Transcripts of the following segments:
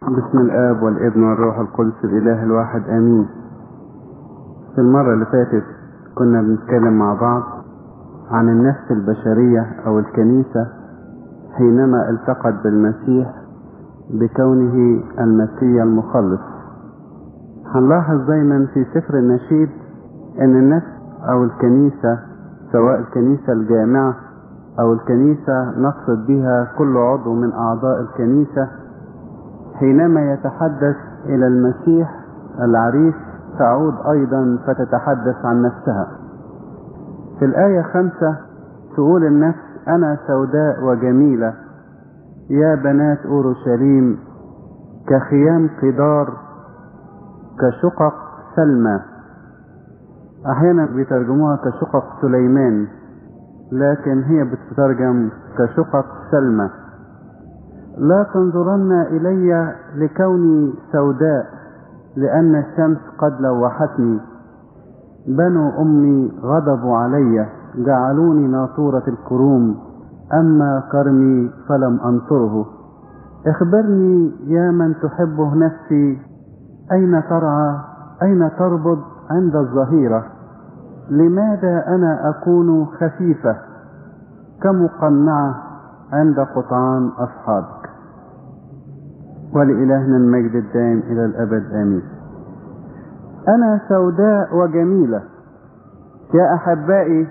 بسم الآب والابن والروح القدس الإله الواحد آمين في المرة اللي فاتت كنا بنتكلم مع بعض عن النفس البشرية أو الكنيسة حينما التقت بالمسيح بكونه المسيح المخلص هنلاحظ دايما في سفر النشيد ان النفس او الكنيسة سواء الكنيسة الجامعة او الكنيسة نقصد بها كل عضو من اعضاء الكنيسة حينما يتحدث الى المسيح العريس تعود ايضا فتتحدث عن نفسها في الاية خمسة تقول النفس انا سوداء وجميلة يا بنات اورشليم كخيام قدار كشقق سلمى احيانا بيترجموها كشقق سليمان لكن هي بتترجم كشقق سلمى لا تنظرن الي لكوني سوداء لان الشمس قد لوحتني بنو امي غضبوا علي جعلوني ناطورة الكروم اما كرمي فلم انصره اخبرني يا من تحبه نفسي اين ترعى اين تربض عند الظهيرة لماذا انا اكون خفيفة كمقنعة عند قطعان اصحابك ولإلهنا المجد الدائم إلى الأبد آمين أنا سوداء وجميلة يا أحبائي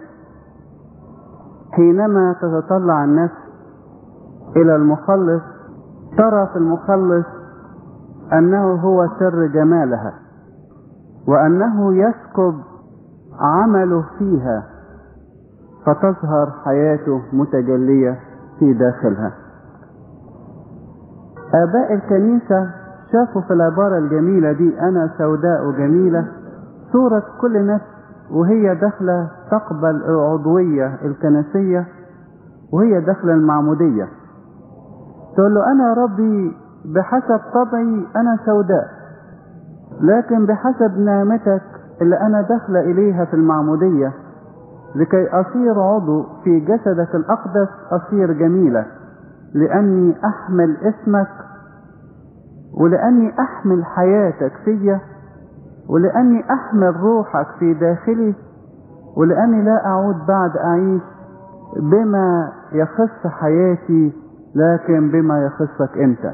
حينما تتطلع النفس إلى المخلص ترى في المخلص أنه هو سر جمالها وأنه يسكب عمله فيها فتظهر حياته متجلية في داخلها آباء الكنيسة شافوا في العبارة الجميلة دي أنا سوداء وجميلة صورة كل نفس وهي داخلة تقبل العضوية الكنسية وهي داخلة المعمودية تقول له أنا ربي بحسب طبعي أنا سوداء لكن بحسب نعمتك اللي أنا داخلة إليها في المعمودية لكي أصير عضو في جسدك الأقدس أصير جميلة لأني أحمل اسمك ولأني أحمل حياتك فيا ولأني أحمل روحك في داخلي ولأني لا أعود بعد أعيش بما يخص حياتي لكن بما يخصك أنت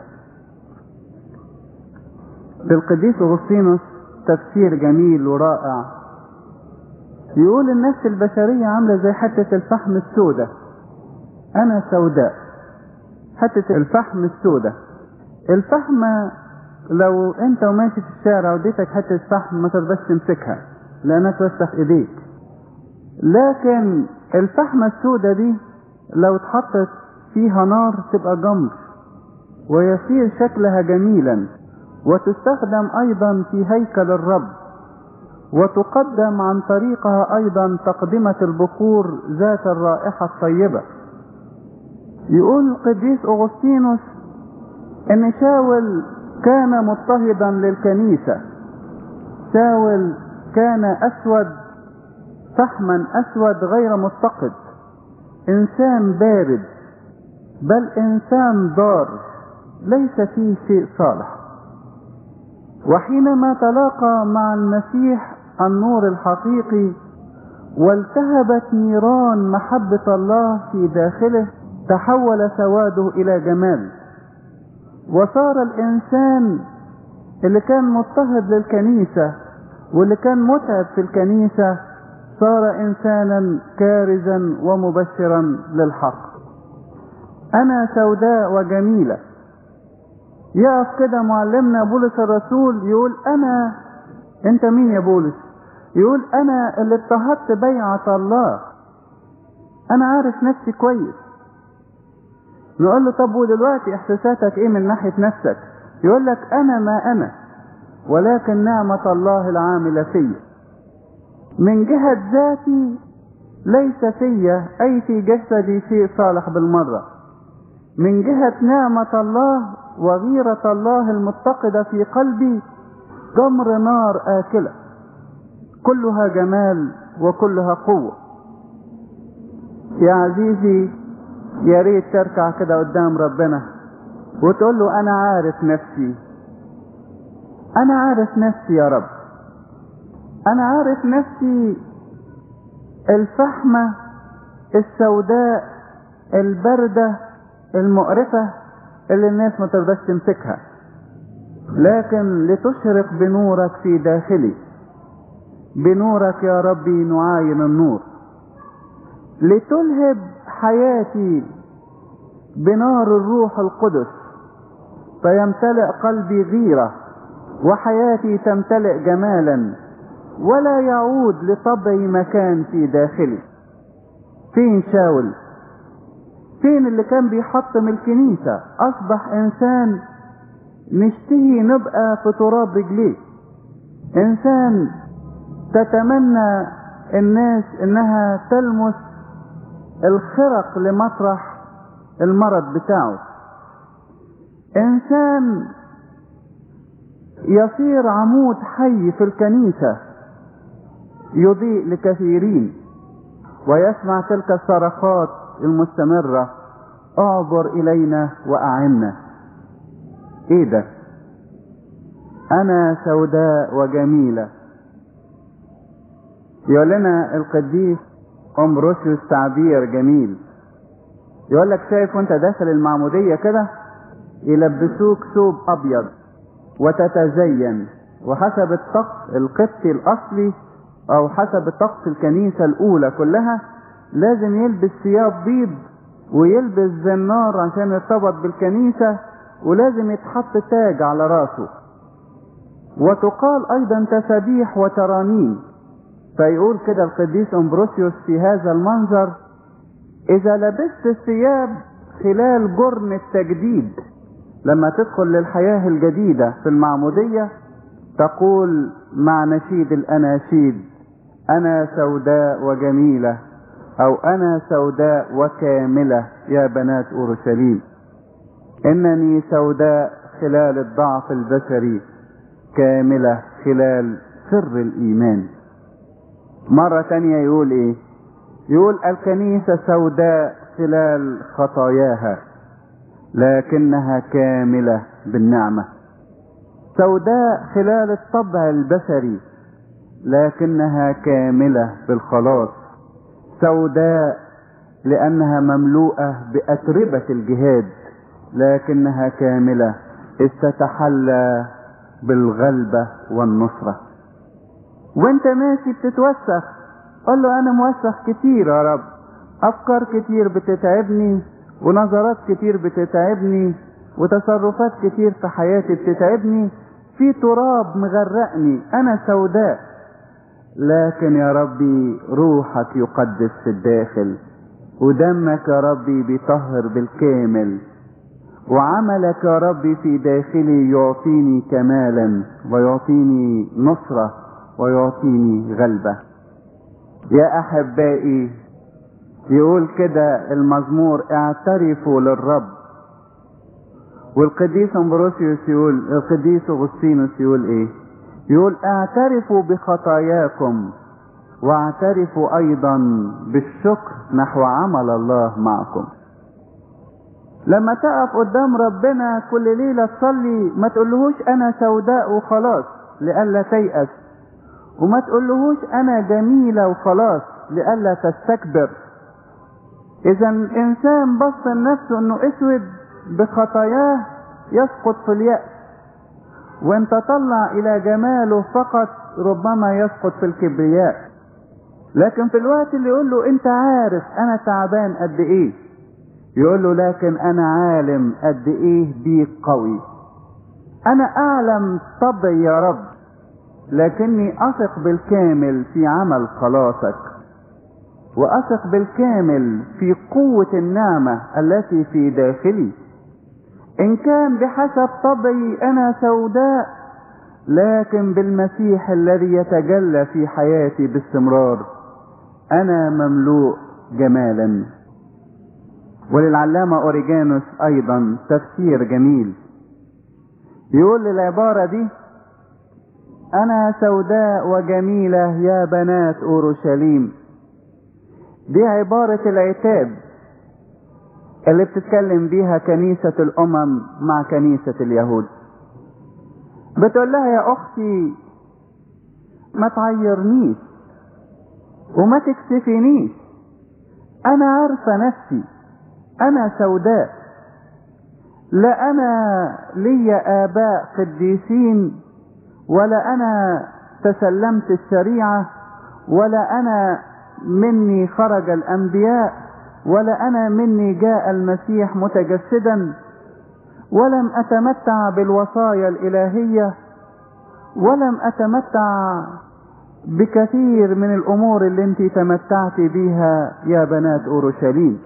بالقديس أغسطينوس تفسير جميل ورائع يقول النفس البشرية عاملة زي حتة الفحم السوداء أنا سوداء حتة الفحم السوداء الفحم لو انت وماشي في الشارع وديتك حتة فحم ما تقدرش تمسكها لانها توسخ ايديك لكن الفحمة السوداء دي لو اتحطت فيها نار تبقى جمر ويصير شكلها جميلا وتستخدم ايضا في هيكل الرب وتقدم عن طريقها ايضا تقدمة البخور ذات الرائحة الطيبة يقول القديس اغسطينوس ان شاول كان مضطهدا للكنيسة شاول كان اسود فحما اسود غير متقد انسان بارد بل انسان ضار ليس فيه شيء صالح وحينما تلاقى مع المسيح النور الحقيقي والتهبت نيران محبة الله في داخله تحول سواده الى جمال وصار الانسان اللي كان مضطهد للكنيسة واللي كان متعب في الكنيسة صار انسانا كارزا ومبشرا للحق انا سوداء وجميلة يقف كده معلمنا بولس الرسول يقول انا انت مين يا بولس يقول انا اللي اضطهدت بيعة الله انا عارف نفسي كويس نقول له طب ودلوقتي احساساتك ايه من ناحية نفسك يقول لك انا ما انا ولكن نعمة الله العاملة فيا من جهة ذاتي ليس فيا اي في جسدي شيء صالح بالمرة من جهة نعمة الله وغيرة الله المتقدة في قلبي جمر نار آكلة كلها جمال وكلها قوة يا عزيزي يا ريت تركع كده قدام ربنا وتقول له انا عارف نفسي انا عارف نفسي يا رب انا عارف نفسي الفحمة السوداء الباردة المقرفة اللي الناس ما ترضاش تمسكها لكن لتشرق بنورك في داخلي بنورك يا ربي نعاين النور لتلهب حياتي بنار الروح القدس فيمتلئ قلبي غيرة وحياتي تمتلئ جمالا ولا يعود لطبعي مكان في داخلي فين شاول فين اللي كان بيحطم الكنيسة اصبح انسان نشتهي نبقى في تراب رجليه انسان تتمنى الناس انها تلمس الخرق لمطرح المرض بتاعه انسان يصير عمود حي في الكنيسة يضيء لكثيرين ويسمع تلك الصرخات المستمرة اعبر الينا واعنا ايه ده انا سوداء وجميلة يقول لنا القديس امبروسيوس تعبير جميل يقول لك شايف وانت داخل المعمودية كده يلبسوك ثوب ابيض وتتزين وحسب الطقس القبطي الاصلي او حسب طقس الكنيسة الاولى كلها لازم يلبس ثياب بيض ويلبس زنار عشان يرتبط بالكنيسة ولازم يتحط تاج على راسه وتقال ايضا تسابيح وترانيم فيقول كده القديس امبروسيوس في هذا المنظر اذا لبست الثياب خلال جرن التجديد لما تدخل للحياة الجديدة في المعمودية تقول مع نشيد الاناشيد انا سوداء وجميلة او انا سوداء وكاملة يا بنات اورشليم انني سوداء خلال الضعف البشري كاملة خلال سر الايمان مرة تانية يقول ايه يقول الكنيسة سوداء خلال خطاياها لكنها كاملة بالنعمة سوداء خلال الطبع البشري لكنها كاملة بالخلاص سوداء لأنها مملوءة بأتربة الجهاد لكنها كاملة إذ تتحلى بالغلبة والنصرة وانت ماشي بتتوسخ قل له انا موسخ كتير يا رب افكار كتير بتتعبني ونظرات كتير بتتعبني وتصرفات كتير في حياتي بتتعبني في تراب مغرقني انا سوداء لكن يا ربي روحك يقدس في الداخل ودمك يا ربي بيطهر بالكامل وعملك يا ربي في داخلي يعطيني كمالا ويعطيني نصرة ويعطيني غلبة يا احبائي يقول كده المزمور اعترفوا للرب والقديس امبروسيوس يقول القديس اغسطينوس يقول ايه يقول اعترفوا بخطاياكم واعترفوا ايضا بالشكر نحو عمل الله معكم لما تقف قدام ربنا كل ليلة تصلي ما تقولهوش انا سوداء وخلاص لئلا تيأس وما تقولهوش انا جميلة وخلاص لئلا تستكبر اذا الانسان بص لنفسه انه اسود بخطاياه يسقط في اليأس وان تطلع الى جماله فقط ربما يسقط في الكبرياء لكن في الوقت اللي يقول له انت عارف انا تعبان قد ايه يقول له لكن انا عالم قد ايه بيك قوي انا اعلم طبعي يا رب لكني اثق بالكامل في عمل خلاصك واثق بالكامل في قوة النعمة التي في داخلي ان كان بحسب طبعي انا سوداء لكن بالمسيح الذي يتجلى في حياتي باستمرار انا مملوء جمالا وللعلامة اوريجانوس ايضا تفسير جميل يقول العبارة دي انا سوداء وجميلة يا بنات اورشليم دي عبارة العتاب اللي بتتكلم بيها كنيسة الأمم مع كنيسة اليهود بتقول لها يا أختي ما تعيرنيش وما تكسفنيش أنا عارفة نفسي أنا سوداء لا أنا لي آباء قديسين ولا أنا تسلمت الشريعة ولا أنا مني خرج الأنبياء ولا أنا مني جاء المسيح متجسدا ولم أتمتع بالوصايا الإلهية ولم أتمتع بكثير من الأمور اللي انت تمتعت بيها يا بنات أورشليم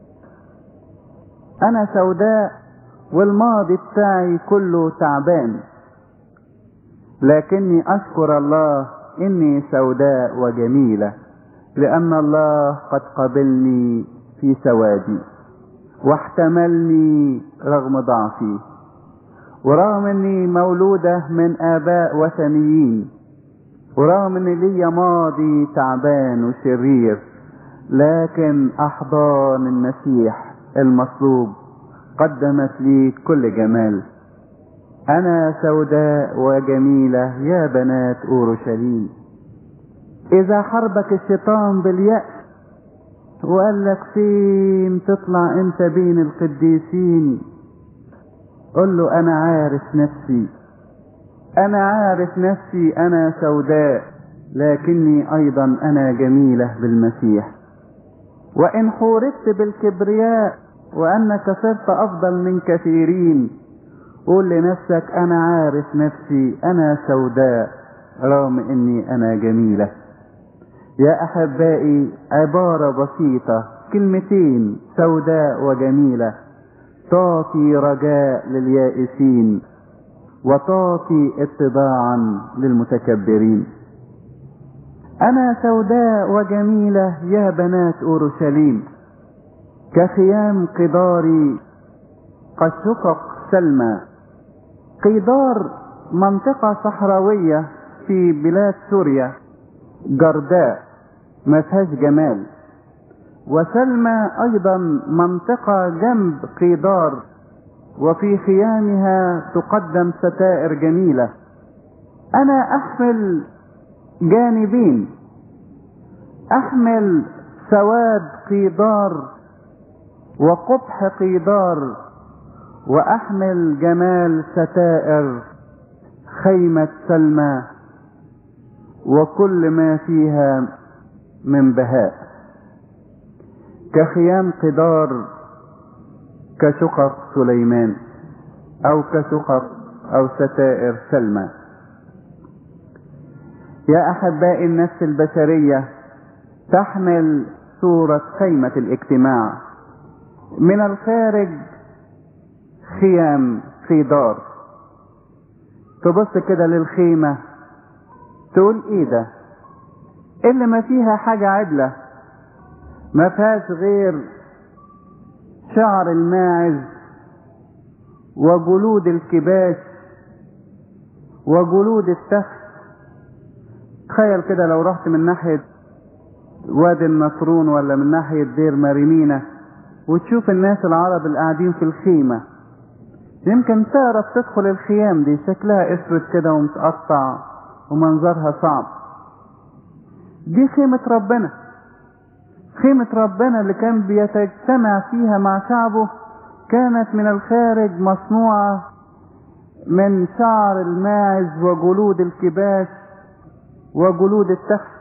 أنا سوداء والماضي بتاعي كله تعبان لكني أشكر الله إني سوداء وجميلة لأن الله قد قبلني في سوادي واحتملني رغم ضعفي ورغم اني مولودة من اباء وثنيين ورغم ان لي ماضي تعبان وشرير لكن احضان المسيح المصلوب قدمت لي كل جمال انا سوداء وجميلة يا بنات اورشليم اذا حربك الشيطان باليأس وقال لك فين تطلع انت بين القديسين قل له انا عارف نفسي انا عارف نفسي انا سوداء لكني ايضا انا جميلة بالمسيح وان حوربت بالكبرياء وانك صرت افضل من كثيرين قول لنفسك انا عارف نفسي انا سوداء رغم اني انا جميله يا احبائي عباره بسيطه كلمتين سوداء وجميله تعطي رجاء لليائسين وتعطي اتباعا للمتكبرين انا سوداء وجميله يا بنات اورشليم كخيام قداري قد شقق سلمى قيدار منطقه صحراويه في بلاد سوريا جرداء ما فيهاش جمال وسلمى ايضا منطقة جنب قيدار وفي خيامها تقدم ستائر جميلة انا احمل جانبين احمل سواد قيدار وقبح قيدار واحمل جمال ستائر خيمة سلمى وكل ما فيها من بهاء كخيام قدار كشقق سليمان او كشقق او ستائر سلمى يا احبائي النفس البشريه تحمل صوره خيمه الاجتماع من الخارج خيام في دار تبص كده للخيمه تقول ايه ده اللي ما فيها حاجة عدلة ما فيهاش غير شعر الماعز وجلود الكباش وجلود التخت تخيل كده لو رحت من ناحية وادي النصرون ولا من ناحية دير مارينينا وتشوف الناس العرب اللي قاعدين في الخيمة يمكن تعرف تدخل الخيام دي شكلها اسود كده ومتقطع ومنظرها صعب دي خيمة ربنا خيمة ربنا اللي كان بيتجتمع فيها مع شعبه كانت من الخارج مصنوعة من شعر الماعز وجلود الكباش وجلود التخت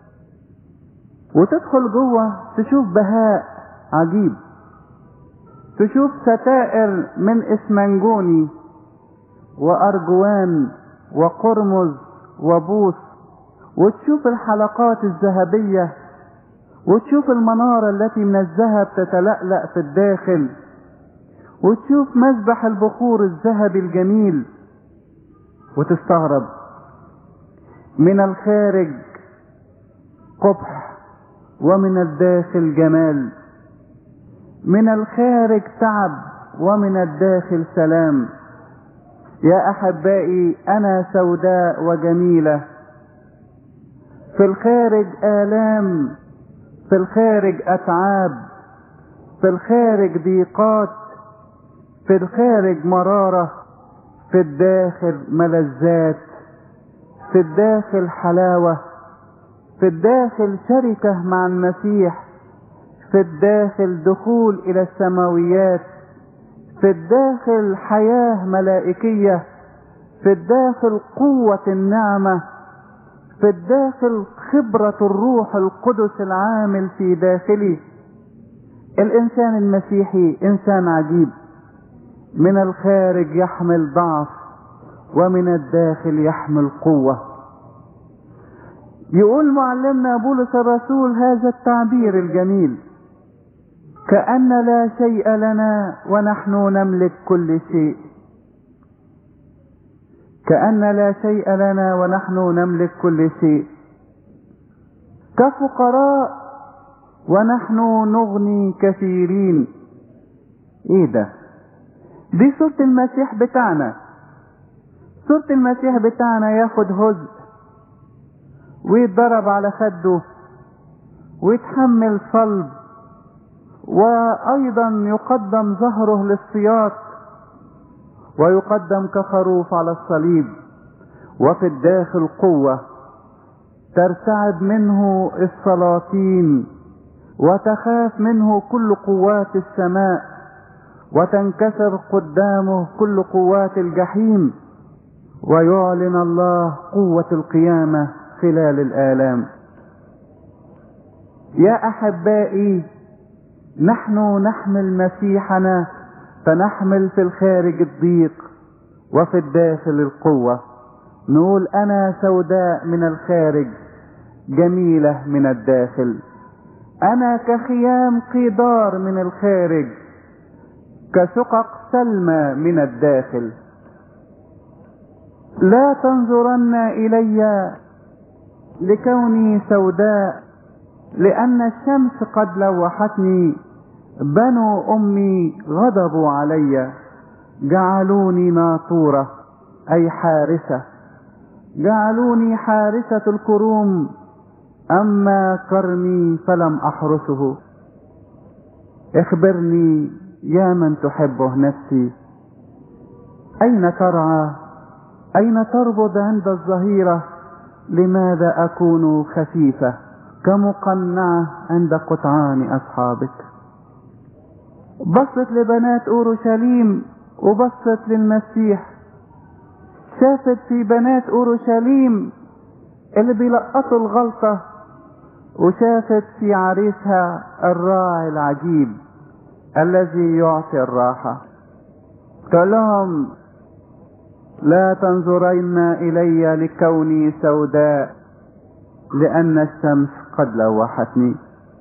وتدخل جوه تشوف بهاء عجيب تشوف ستائر من اسمنجوني وارجوان وقرمز وبوس وتشوف الحلقات الذهبية وتشوف المنارة التي من الذهب تتلألأ في الداخل وتشوف مذبح البخور الذهبي الجميل وتستغرب من الخارج قبح ومن الداخل جمال من الخارج تعب ومن الداخل سلام يا احبائي انا سوداء وجميله في الخارج الام في الخارج اتعاب في الخارج ضيقات في الخارج مرارة في الداخل ملذات في الداخل حلاوة في الداخل شركة مع المسيح في الداخل دخول إلى السماويات في الداخل حياة ملائكية في الداخل قوة النعمة في الداخل خبرة الروح القدس العامل في داخلي الإنسان المسيحي إنسان عجيب من الخارج يحمل ضعف ومن الداخل يحمل قوة يقول معلمنا بولس الرسول هذا التعبير الجميل كأن لا شيء لنا ونحن نملك كل شيء كأن لا شيء لنا ونحن نملك كل شيء كفقراء ونحن نغني كثيرين ايه ده دي صورة المسيح بتاعنا صورة المسيح بتاعنا ياخد هزء ويتضرب على خده ويتحمل صلب وايضا يقدم ظهره للسياط ويقدم كخروف على الصليب وفي الداخل قوة ترتعد منه السلاطين وتخاف منه كل قوات السماء وتنكسر قدامه كل قوات الجحيم ويعلن الله قوة القيامة خلال الآلام يا أحبائي نحن نحمل مسيحنا فنحمل في الخارج الضيق وفي الداخل القوة نقول أنا سوداء من الخارج جميلة من الداخل أنا كخيام قيدار من الخارج كشقق سلمى من الداخل لا تنظرن إلي لكوني سوداء لأن الشمس قد لوحتني بنو أمي غضبوا علي جعلوني ناطورة أي حارسة جعلوني حارسة الكروم أما كرمي فلم أحرسه اخبرني يا من تحبه نفسي أين ترعى أين تربض عند الظهيرة لماذا أكون خفيفة كمقنعة عند قطعان أصحابك بصت لبنات أورشليم وبصت للمسيح شافت في بنات أورشليم اللي بيلقطوا الغلطة وشافت في عريسها الراعي العجيب الذي يعطي الراحة قال لهم لا تنظرين إلي لكوني سوداء لأن الشمس قد لوحتني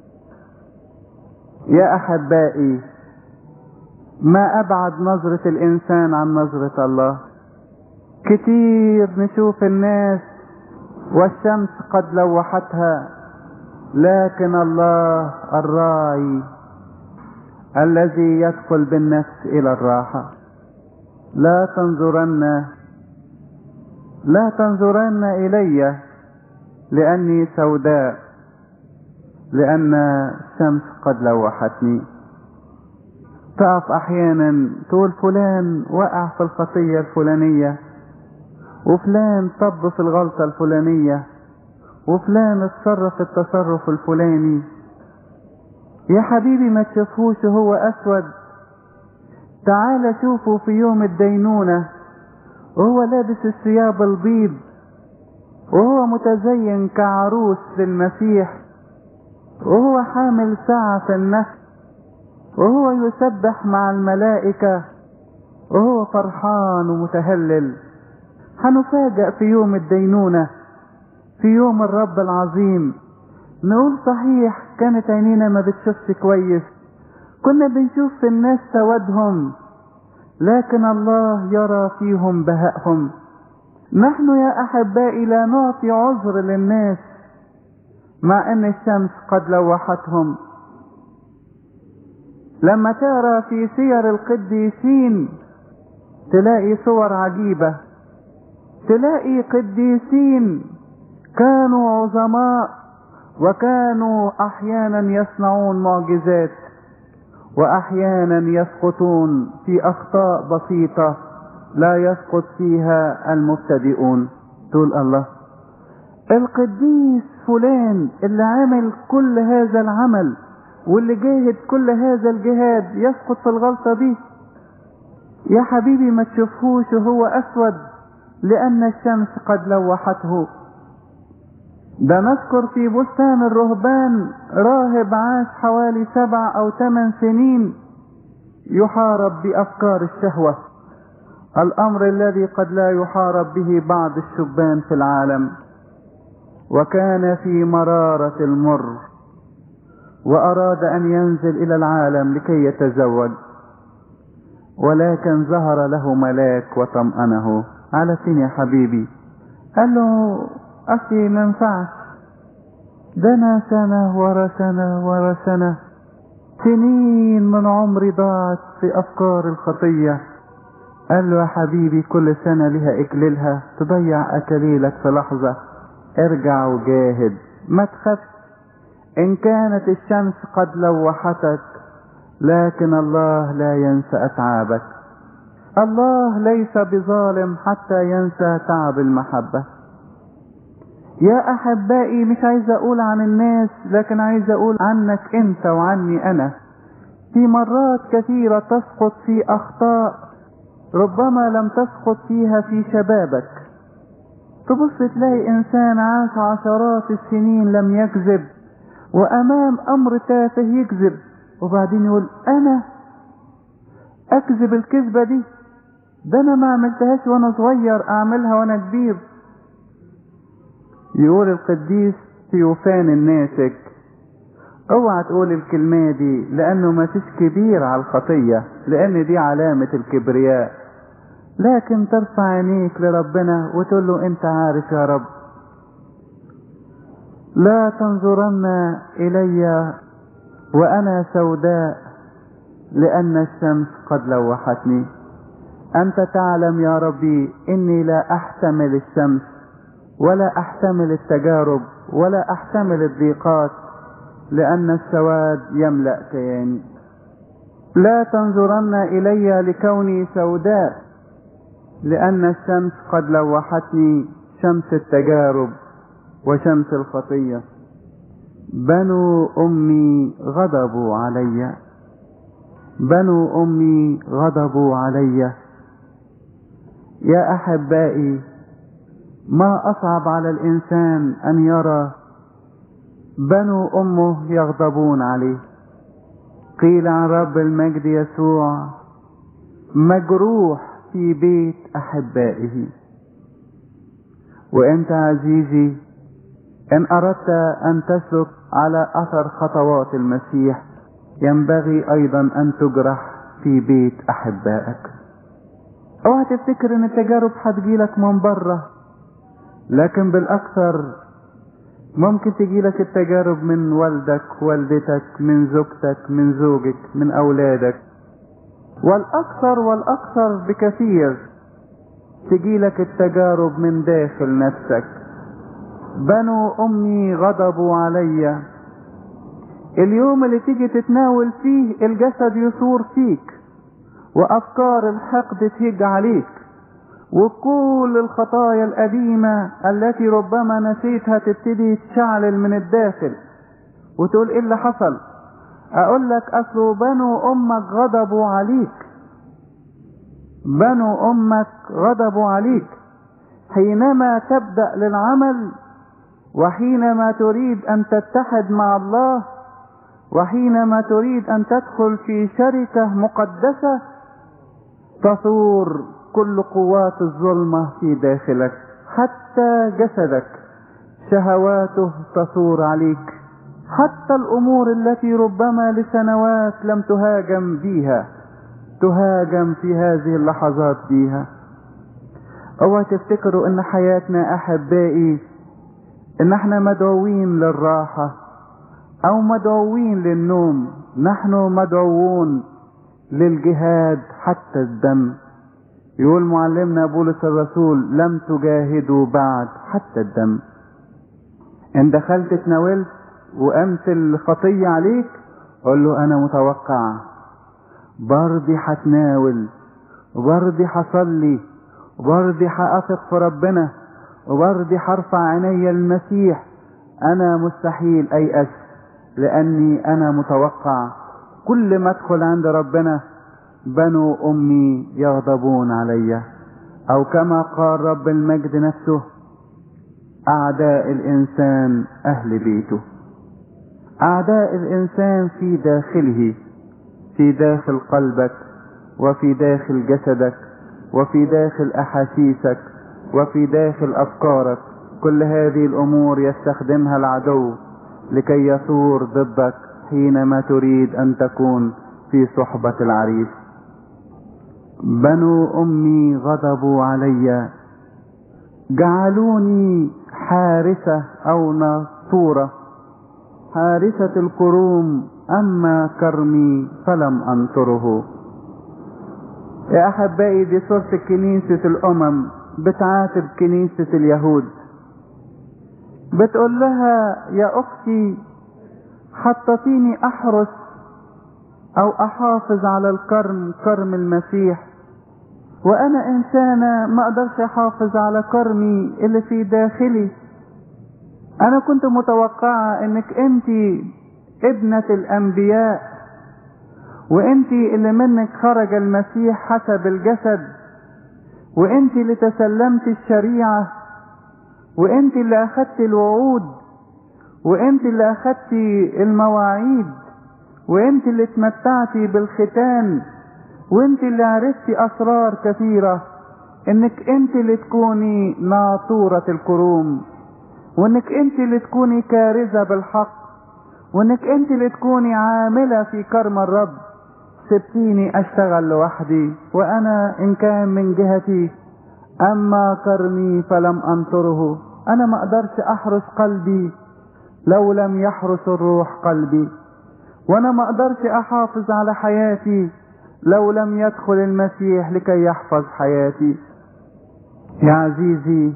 يا أحبائي ما أبعد نظرة الإنسان عن نظرة الله كتير نشوف الناس والشمس قد لوحتها لكن الله الراعي الذي يدخل بالنفس إلى الراحة لا تنظرن لا تنظرن إلي لأني سوداء لأن الشمس قد لوحتني تقف أحيانا تقول فلان وقع في الخطية الفلانية وفلان طب في الغلطة الفلانية وفلان اتصرف التصرف الفلاني يا حبيبي ما تشوفوش هو أسود تعال شوفه في يوم الدينونة وهو لابس الثياب البيض وهو متزين كعروس للمسيح وهو حامل ساعة في النفس وهو يسبح مع الملائكة وهو فرحان ومتهلل هنفاجأ في يوم الدينونة في يوم الرب العظيم نقول صحيح كانت عينينا ما بتشوفش كويس كنا بنشوف في الناس سوادهم لكن الله يرى فيهم بهائهم نحن يا احبائي لا نعطي عذر للناس مع ان الشمس قد لوحتهم لما تقرا في سير القديسين تلاقي صور عجيبه تلاقي قديسين كانوا عظماء وكانوا احيانا يصنعون معجزات واحيانا يسقطون في اخطاء بسيطة لا يسقط فيها المبتدئون تقول الله القديس فلان اللي عمل كل هذا العمل واللي جاهد كل هذا الجهاد يسقط في الغلطة دي يا حبيبي ما تشوفهوش وهو اسود لان الشمس قد لوحته ده نذكر في بستان الرهبان راهب عاش حوالي سبع او ثمان سنين يحارب بافكار الشهوة الامر الذي قد لا يحارب به بعض الشبان في العالم وكان في مرارة المر واراد ان ينزل الى العالم لكي يتزوج ولكن ظهر له ملاك وطمأنه على فين يا حبيبي قال له اخي ما ينفعش ده انا سنة ورا سنة ورا سنة سنين من عمري ضاعت في افكار الخطية قال له يا حبيبي كل سنة لها اكليلها تضيع اكاليلك في لحظة ارجع وجاهد ما تخافش ان كانت الشمس قد لوحتك لكن الله لا ينسى اتعابك الله ليس بظالم حتى ينسى تعب المحبة يا احبائي مش عايز اقول عن الناس لكن عايز اقول عنك انت وعني انا في مرات كثيرة تسقط في اخطاء ربما لم تسقط فيها في شبابك تبص تلاقي انسان عاش عشرات السنين لم يكذب وامام امر تافه يكذب وبعدين يقول انا اكذب الكذبة دي ده انا ما عملتهاش وانا صغير اعملها وانا كبير يقول القديس تيوفان الناسك اوعى تقول الكلمة دي لانه ما فيش كبير على الخطية لان دي علامة الكبرياء لكن ترفع عينيك لربنا وتقول له انت عارف يا رب لا تنظرن الي وانا سوداء لان الشمس قد لوحتني انت تعلم يا ربي اني لا احتمل الشمس ولا احتمل التجارب ولا احتمل الضيقات لان السواد يملا كياني لا تنظرن الي لكوني سوداء لان الشمس قد لوحتني شمس التجارب وشمس الخطيه بنو امي غضبوا علي بنو امي غضبوا علي يا احبائي ما اصعب على الانسان ان يرى بنو امه يغضبون عليه قيل عن رب المجد يسوع مجروح في بيت احبائه وانت عزيزي ان اردت ان تسلك على اثر خطوات المسيح ينبغي ايضا ان تجرح في بيت احبائك اوعى تفتكر ان التجارب هتجيلك من بره لكن بالاكثر ممكن تجيلك التجارب من والدك والدتك من زوجتك من زوجك من اولادك والاكثر والاكثر بكثير تجيلك التجارب من داخل نفسك بنو امي غضبوا علي اليوم اللي تيجي تتناول فيه الجسد يثور فيك وافكار الحقد تهج عليك وكل الخطايا القديمة التي ربما نسيتها تبتدي تشعلل من الداخل وتقول ايه اللي حصل اقول لك اصل بنو امك غضبوا عليك بنو امك غضبوا عليك حينما تبدأ للعمل وحينما تريد ان تتحد مع الله وحينما تريد ان تدخل في شركة مقدسة تثور كل قوات الظلمة في داخلك حتى جسدك شهواته تثور عليك حتى الامور التي ربما لسنوات لم تهاجم بيها تهاجم في هذه اللحظات بيها اوعى تفتكروا ان حياتنا احبائي ان احنا مدعوين للراحة او مدعوين للنوم نحن مدعوون للجهاد حتى الدم يقول معلمنا بولس الرسول لم تجاهدوا بعد حتى الدم ان دخلت اتناولت وقامت الخطية عليك قول له انا متوقع برضي هتناول وبرضي هصلي وبرضي هأثق في ربنا وبرضي هرفع عيني للمسيح انا مستحيل ايأس لاني انا متوقع كل ما ادخل عند ربنا بنو امي يغضبون علي او كما قال رب المجد نفسه اعداء الانسان اهل بيته اعداء الانسان في داخله في داخل قلبك وفي داخل جسدك وفي داخل احاسيسك وفي داخل افكارك كل هذه الامور يستخدمها العدو لكي يثور ضدك حينما تريد ان تكون في صحبة العريس بنو امي غضبوا علي جعلوني حارسة او ناطورة حارسة الكروم اما كرمي فلم انطره يا احبائي دي صورة كنيسة الامم بتعاتب كنيسة اليهود بتقول لها يا اختي حطتيني احرس او احافظ على الكرم كرم المسيح وانا انسانة ما اقدرش احافظ على كرمي اللي في داخلي انا كنت متوقعة انك انت ابنة الانبياء وانت اللي منك خرج المسيح حسب الجسد وانت اللي تسلمت الشريعة وانت اللي اخدت الوعود وانت اللي اخدت المواعيد وانت اللي اتمتعتي بالختان وانت اللي عرفتي اسرار كثيرة انك انت اللي تكوني ناطورة الكروم وانك انت اللي تكوني كارزة بالحق وانك انت اللي تكوني عاملة في كرم الرب سبتيني اشتغل لوحدي وانا ان كان من جهتي اما كرمي فلم انطره انا ما اقدرش احرس قلبي لو لم يحرس الروح قلبي وانا ما اقدرش احافظ على حياتي لو لم يدخل المسيح لكي يحفظ حياتي يا عزيزي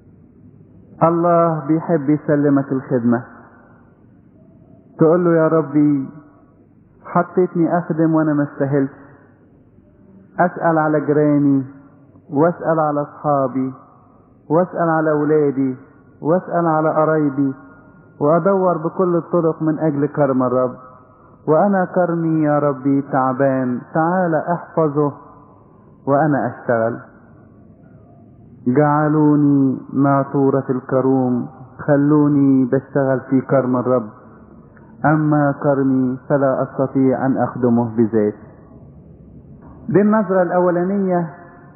الله بيحب يسلمك الخدمة تقول له يا ربي حطيتني اخدم وانا ما استاهلش اسأل على جيراني واسأل على اصحابي واسأل على اولادي واسأل على قرايبي وادور بكل الطرق من اجل كرم الرب وانا كرمي يا ربي تعبان تعال احفظه وانا اشتغل جعلوني ناطورة الكروم خلوني بشتغل في كرم الرب اما كرمي فلا استطيع ان اخدمه بذات دي النظرة الاولانية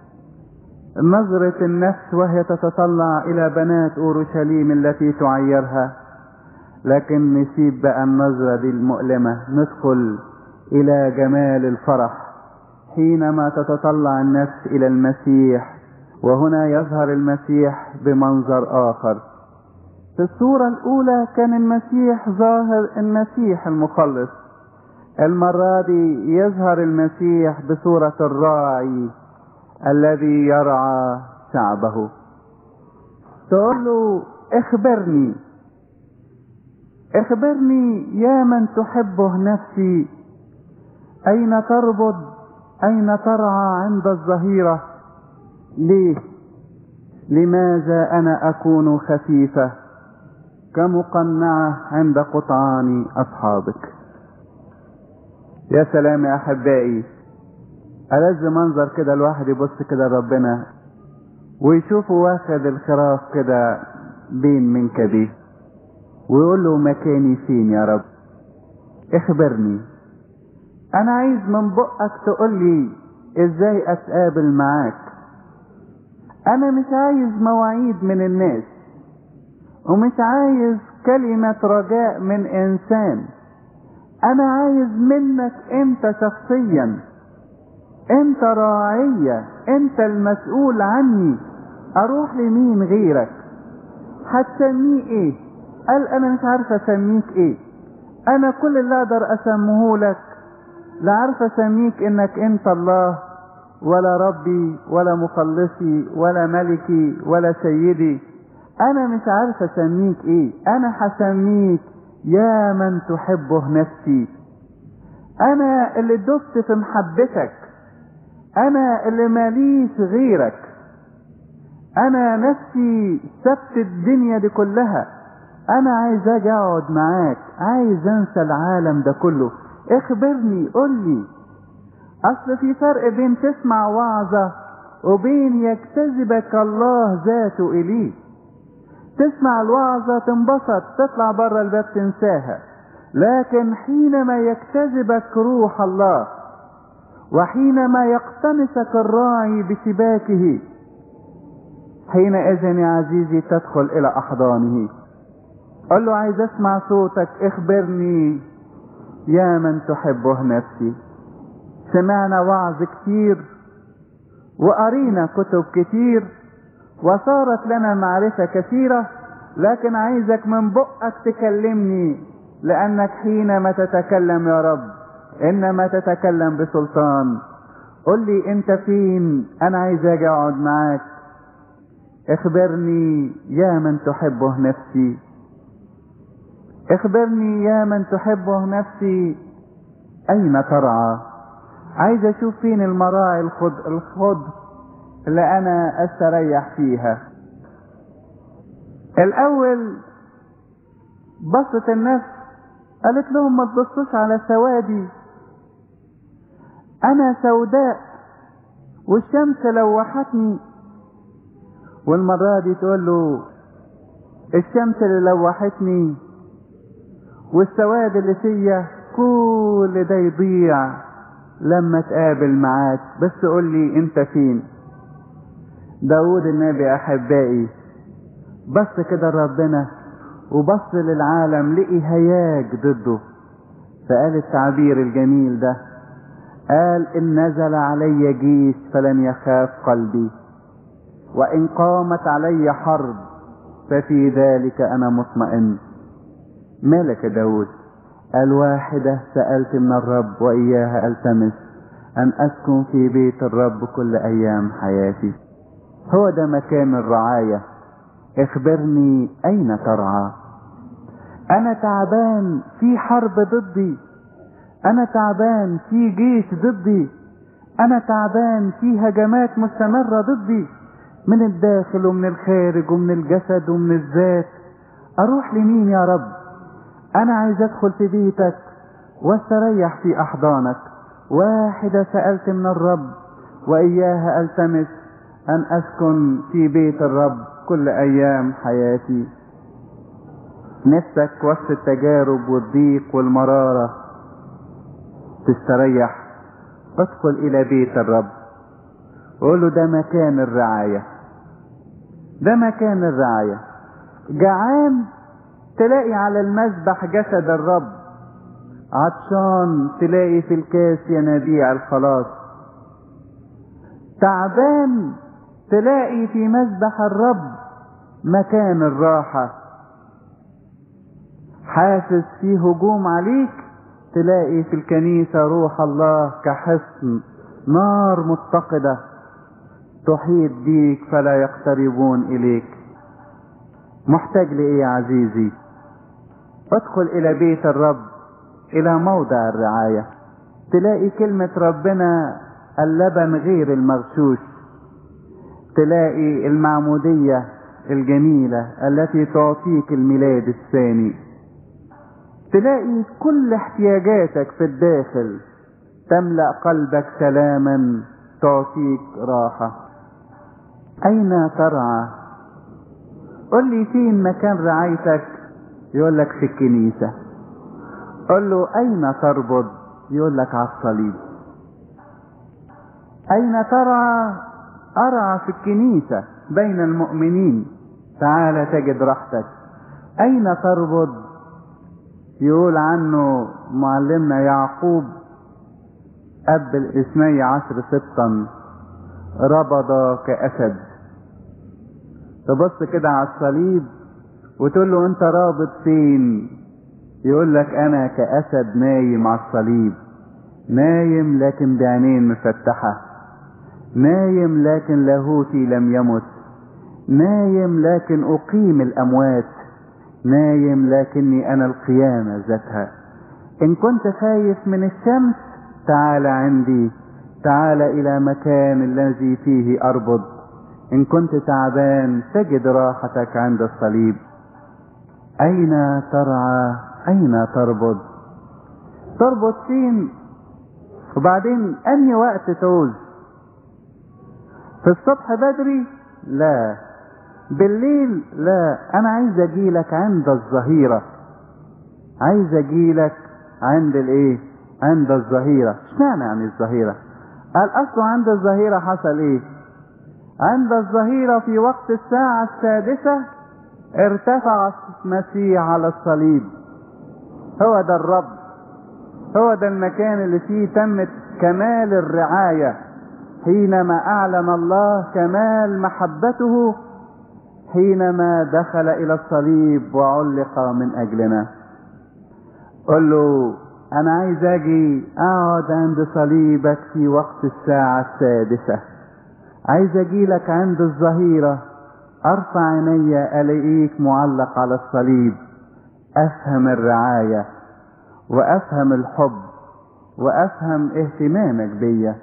نظرة النفس وهي تتطلع الى بنات اورشليم التي تعيرها لكن نسيب بقى النظرة دي المؤلمة ندخل الى جمال الفرح حينما تتطلع النفس الى المسيح وهنا يظهر المسيح بمنظر اخر في الصورة الاولى كان المسيح ظاهر المسيح المخلص المرة دي يظهر المسيح بصورة الراعي الذي يرعى شعبه تقول له اخبرني اخبرني يا من تحبه نفسي اين تربض اين ترعى عند الظهيرة ليه لماذا انا اكون خفيفة كمقنعة عند قطعان اصحابك يا سلام يا احبائي ألذ منظر كده الواحد يبص كده لربنا ويشوفه واخد الخراف كده بين منكبيه ويقول له مكاني فين يا رب اخبرني انا عايز من بقك تقول لي ازاي اتقابل معاك انا مش عايز مواعيد من الناس ومش عايز كلمة رجاء من انسان انا عايز منك انت شخصيا انت راعية انت المسؤول عني اروح لمين غيرك هتسميه ايه قال انا مش عارف اسميك ايه انا كل اللي اقدر اسميه لك لا عارف اسميك انك انت الله ولا ربي ولا مخلصي ولا ملكي ولا سيدي انا مش عارف اسميك ايه انا هسميك يا من تحبه نفسي انا اللي دبت في محبتك انا اللي ماليش غيرك انا نفسي سبت الدنيا دي كلها انا عايز اجي اقعد معاك عايز انسى العالم ده كله اخبرني قولي اصل في فرق بين تسمع وعظة وبين يجتذبك الله ذاته اليه تسمع الوعظة تنبسط تطلع بره الباب تنساها لكن حينما يجتذبك روح الله وحينما يقتنسك الراعي بشباكه حينئذ يا عزيزي تدخل الى احضانه قل له عايز اسمع صوتك اخبرني يا من تحبه نفسي سمعنا وعظ كتير وقرينا كتب كتير وصارت لنا معرفة كثيرة لكن عايزك من بقك تكلمني لأنك حينما تتكلم يا رب إنما تتكلم بسلطان قل لي أنت فين أنا عايز أجي أقعد معاك اخبرني يا من تحبه نفسي اخبرني يا من تحبه نفسي أين ترعى عايز أشوف فين المراعي الخض الخضر اللي أنا أستريح فيها الأول بصت النفس قالت لهم ما تبصوش على سوادي أنا سوداء والشمس لوحتني والمرة دي تقول له الشمس اللي لوحتني والسواد اللي فيا كل ده يضيع لما تقابل معاك بس قول لي انت فين داود النبي احبائي بص كده لربنا وبص للعالم لقي هياج ضده فقال التعبير الجميل ده قال ان نزل علي جيش فلن يخاف قلبي وان قامت علي حرب ففي ذلك انا مطمئن مالك يا داود قال واحدة سألت من الرب وإياها ألتمس أن أسكن في بيت الرب كل أيام حياتي هو ده مكان الرعاية اخبرني أين ترعى أنا تعبان في حرب ضدي أنا تعبان في جيش ضدي أنا تعبان في هجمات مستمرة ضدي من الداخل ومن الخارج ومن الجسد ومن الذات أروح لمين يا رب أنا عايز أدخل في بيتك واستريح في أحضانك واحدة سألت من الرب وإياها ألتمس أن أسكن في بيت الرب كل أيام حياتي نفسك وسط التجارب والضيق والمرارة تستريح ادخل إلى بيت الرب وقول له ده مكان الرعاية ده مكان الرعاية جعان تلاقي على المذبح جسد الرب عطشان تلاقي في الكاس ينابيع الخلاص تعبان تلاقي في مذبح الرب مكان الراحة حاسس في هجوم عليك تلاقي في الكنيسة روح الله كحصن نار متقدة تحيط بيك فلا يقتربون إليك محتاج لإيه يا عزيزي ادخل إلى بيت الرب إلى موضع الرعاية تلاقي كلمة ربنا اللبن غير المغشوش تلاقي المعمودية الجميلة التي تعطيك الميلاد الثاني تلاقي كل احتياجاتك في الداخل تملأ قلبك سلاما تعطيك راحة أين ترعى قل لي فين مكان رعايتك يقول لك في الكنيسة قل له أين تربض يقول لك على الصليب أين ترعى أرعى في الكنيسة بين المؤمنين تعال تجد راحتك أين تربض يقول عنه معلمنا يعقوب أب الاثني عشر سبطا ربض كأسد تبص كده على الصليب وتقول له انت رابط فين يقول لك انا كأسد نايم على الصليب نايم لكن بعينين مفتحة نايم لكن لاهوتي لم يمت نايم لكن اقيم الاموات نايم لكني انا القيامة ذاتها ان كنت خايف من الشمس تعال عندي تعال الى مكان الذي فيه اربض ان كنت تعبان تجد راحتك عند الصليب اين ترعى اين تربض تربط فين وبعدين انهي وقت تعوز في الصبح بدري لا بالليل لا انا عايز اجيلك عند الظهيرة عايز اجيلك عند الايه عند الظهيرة اشمعنى يعني الظهيرة قال اصله عند الظهيرة حصل ايه عند الظهيرة في وقت الساعة السادسة ارتفع المسيح على الصليب هو ده الرب هو ده المكان اللي فيه تمت كمال الرعاية حينما أعلن الله كمال محبته حينما دخل إلى الصليب وعلق من أجلنا قل له أنا عايز أجي أقعد عند صليبك في وقت الساعة السادسة عايز أجي لك عند الظهيرة أرفع عيني ألاقيك معلق على الصليب أفهم الرعاية وأفهم الحب وأفهم اهتمامك بيا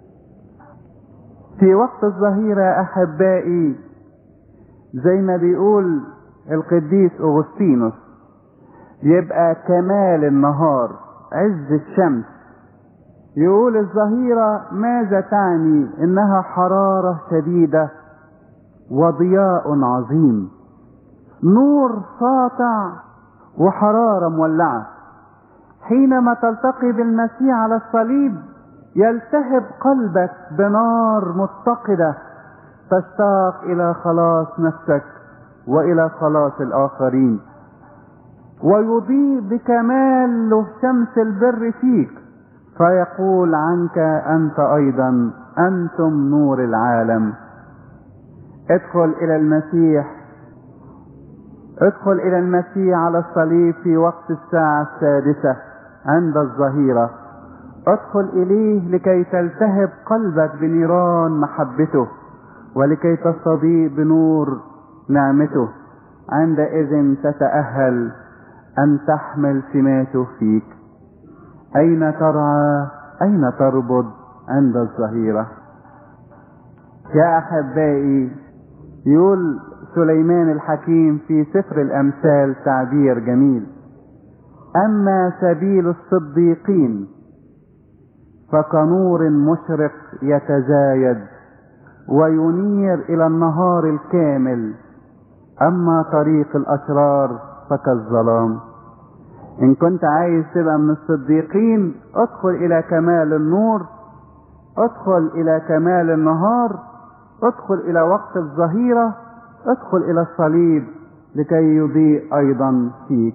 في وقت الظهيرة أحبائي زي ما بيقول القديس أغسطينوس يبقى كمال النهار عز الشمس يقول الظهيرة ماذا تعني انها حرارة شديدة وضياء عظيم نور ساطع وحرارة مولعة حينما تلتقي بالمسيح على الصليب يلتهب قلبك بنار متقدة تشتاق إلى خلاص نفسك وإلى خلاص الآخرين ويضيء بكمال شمس البر فيك فيقول عنك أنت أيضا أنتم نور العالم ادخل إلى المسيح ادخل إلى المسيح على الصليب في وقت الساعة السادسة عند الظهيرة ادخل إليه لكي تلتهب قلبك بنيران محبته ولكي تستضيء بنور نعمته عندئذ تتأهل أن تحمل سماته فيك أين ترعى أين تربض عند الظهيرة يا أحبائي يقول سليمان الحكيم في سفر الأمثال تعبير جميل أما سبيل الصديقين فكنور مشرق يتزايد وينير إلى النهار الكامل أما طريق الأشرار فكالظلام إن كنت عايز تبقى من الصديقين ادخل إلى كمال النور ادخل إلى كمال النهار ادخل إلى وقت الظهيرة ادخل إلى الصليب لكي يضيء أيضا فيك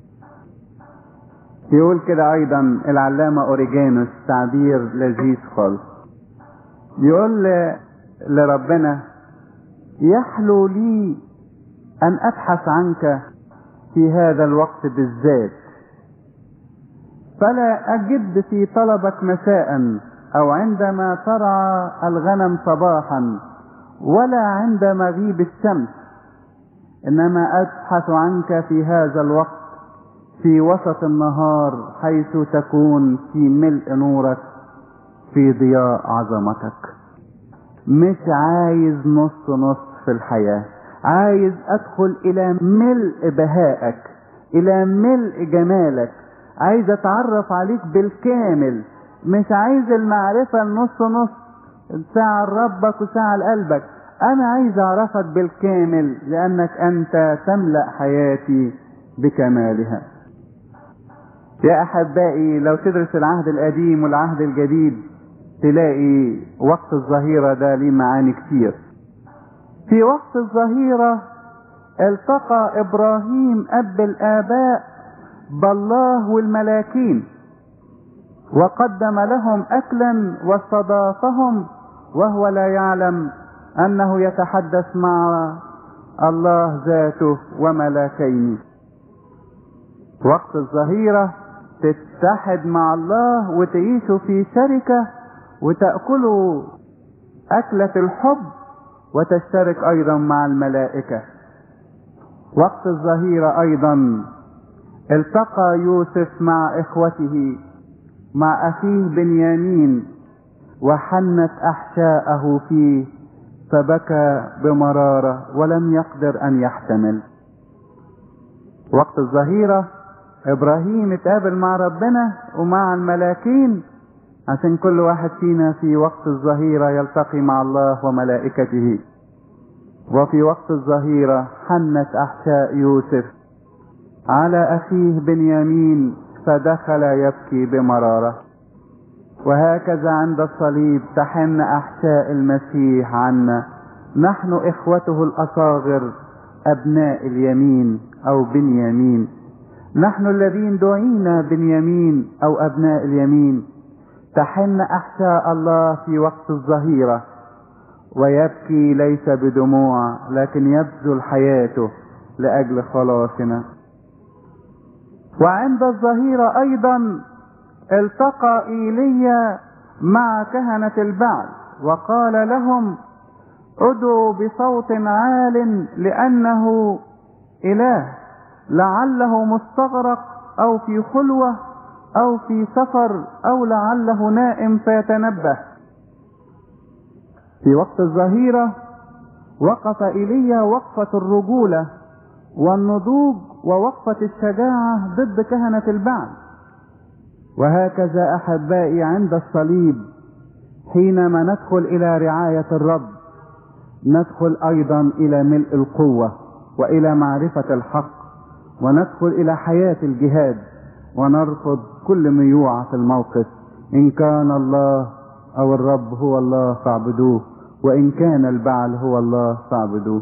يقول كده أيضا العلامة أوريجانوس تعبير لذيذ خالص يقول لربنا يحلو لي أن أبحث عنك في هذا الوقت بالذات فلا أجد في طلبك مساء أو عندما ترعى الغنم صباحا ولا عند مغيب الشمس إنما أبحث عنك في هذا الوقت في وسط النهار حيث تكون في ملء نورك في ضياء عظمتك مش عايز نص نص في الحياة عايز ادخل الى ملء بهائك الى ملء جمالك عايز اتعرف عليك بالكامل مش عايز المعرفة النص نص ساعة لربك وساعة لقلبك انا عايز اعرفك بالكامل لانك انت تملأ حياتي بكمالها يا احبائي لو تدرس العهد القديم والعهد الجديد تلاقي وقت الظهيرة ده ليه معاني كتير في وقت الظهيرة التقى ابراهيم اب الاباء بالله والملاكين وقدم لهم اكلا واستضافهم وهو لا يعلم انه يتحدث مع الله ذاته وملاكين وقت الظهيرة تتحد مع الله وتعيشوا في شركة وتأكلوا أكلة الحب وتشترك أيضا مع الملائكة وقت الظهيرة أيضا التقى يوسف مع اخوته مع اخيه بنيامين وحنت احشاءه فيه فبكى بمرارة ولم يقدر ان يحتمل وقت الظهيرة ابراهيم اتقابل مع ربنا ومع الملاكين عشان كل واحد فينا في وقت الظهيرة يلتقي مع الله وملائكته وفي وقت الظهيرة حنت احشاء يوسف على اخيه بنيامين فدخل يبكي بمرارة وهكذا عند الصليب تحن احشاء المسيح عنا نحن اخوته الاصاغر ابناء اليمين او بنيامين نحن الذين دعينا بنيامين او ابناء اليمين تحن احشاء الله في وقت الظهيره ويبكي ليس بدموع لكن يبذل حياته لاجل خلاصنا وعند الظهيره ايضا التقى ايليا مع كهنه البعل وقال لهم ادعوا بصوت عال لانه اله لعله مستغرق او في خلوه او في سفر او لعله نائم فيتنبه في وقت الظهيره وقف ايليا وقفه الرجوله والنضوج ووقفه الشجاعه ضد كهنه البعل وهكذا احبائي عند الصليب حينما ندخل الى رعايه الرب ندخل ايضا الى ملء القوه والى معرفه الحق وندخل الى حياه الجهاد ونرفض كل ميوعة في الموقف ان كان الله او الرب هو الله فاعبدوه وان كان البعل هو الله فاعبدوه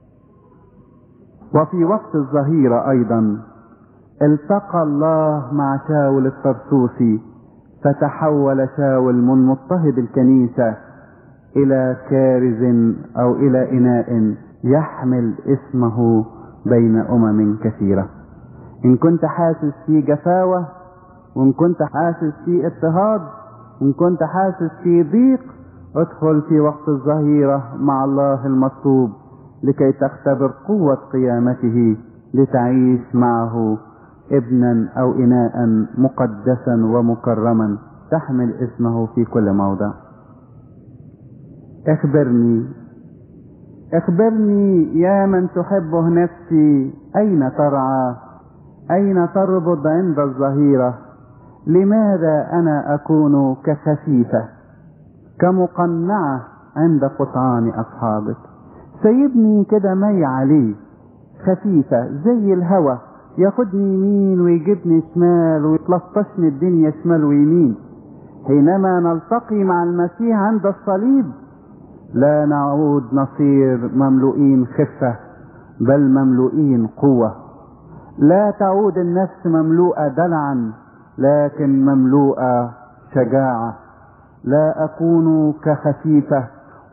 وفي وقت الظهيرة ايضا التقى الله مع شاول الطرسوسي فتحول شاول من مضطهد الكنيسة الى كارز او الى اناء يحمل اسمه بين امم كثيره ان كنت حاسس في جفاوه وان كنت حاسس في اضطهاد وان كنت حاسس في ضيق ادخل في وقت الظهيره مع الله المطلوب لكي تختبر قوه قيامته لتعيش معه ابنا او اناء مقدسا ومكرما تحمل اسمه في كل موضع اخبرني اخبرني يا من تحبه نفسي اين ترعى اين تربض عند الظهيره لماذا انا اكون كخفيفه كمقنعه عند قطعان اصحابك سيبني كده مي عليه خفيفه زي الهوى ياخدني يمين ويجيبني شمال ويتلطشني الدنيا شمال ويمين حينما نلتقي مع المسيح عند الصليب لا نعود نصير مملوئين خفة بل مملوئين قوة لا تعود النفس مملوءة دلعا لكن مملوءة شجاعة لا أكون كخفيفة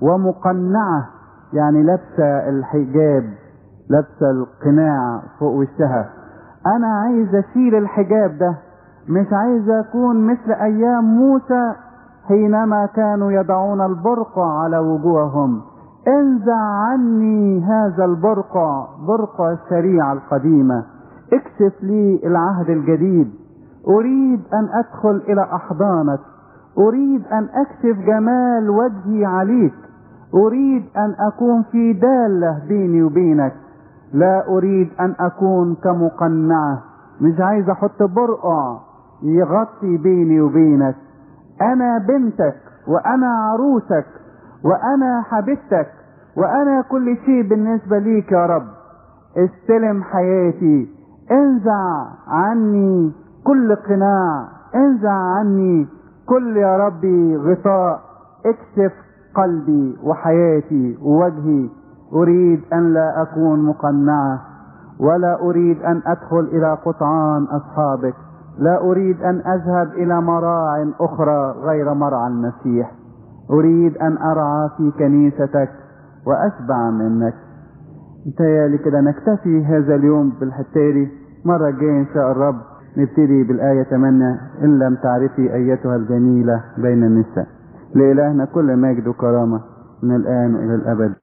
ومقنعة يعني لابسة الحجاب لابسة القناع فوق وشها أنا عايز أشيل الحجاب ده مش عايز أكون مثل أيام موسى حينما كانوا يضعون البرقع على وجوههم انزع عني هذا البرقع برقع الشريعة القديمة اكشف لي العهد الجديد اريد ان ادخل الى احضانك اريد ان اكشف جمال وجهي عليك اريد ان اكون في دالة بيني وبينك لا اريد ان اكون كمقنعة مش عايز احط برقع يغطي بيني وبينك انا بنتك وانا عروسك وانا حبيبتك وانا كل شيء بالنسبة ليك يا رب استلم حياتي انزع عني كل قناع انزع عني كل يا ربي غطاء اكشف قلبي وحياتي ووجهي اريد ان لا اكون مقنعة ولا اريد ان ادخل الى قطعان اصحابك لا اريد ان اذهب الى مراع اخرى غير مرعى المسيح اريد ان ارعى في كنيستك واشبع منك متهيألي كده نكتفي هذا اليوم بالحتاري مرة الجاية إن شاء الرب نبتدي بالآية 8 إن لم تعرفي أيتها الجميلة بين النساء لإلهنا كل مجد وكرامة من الآن إلى الأبد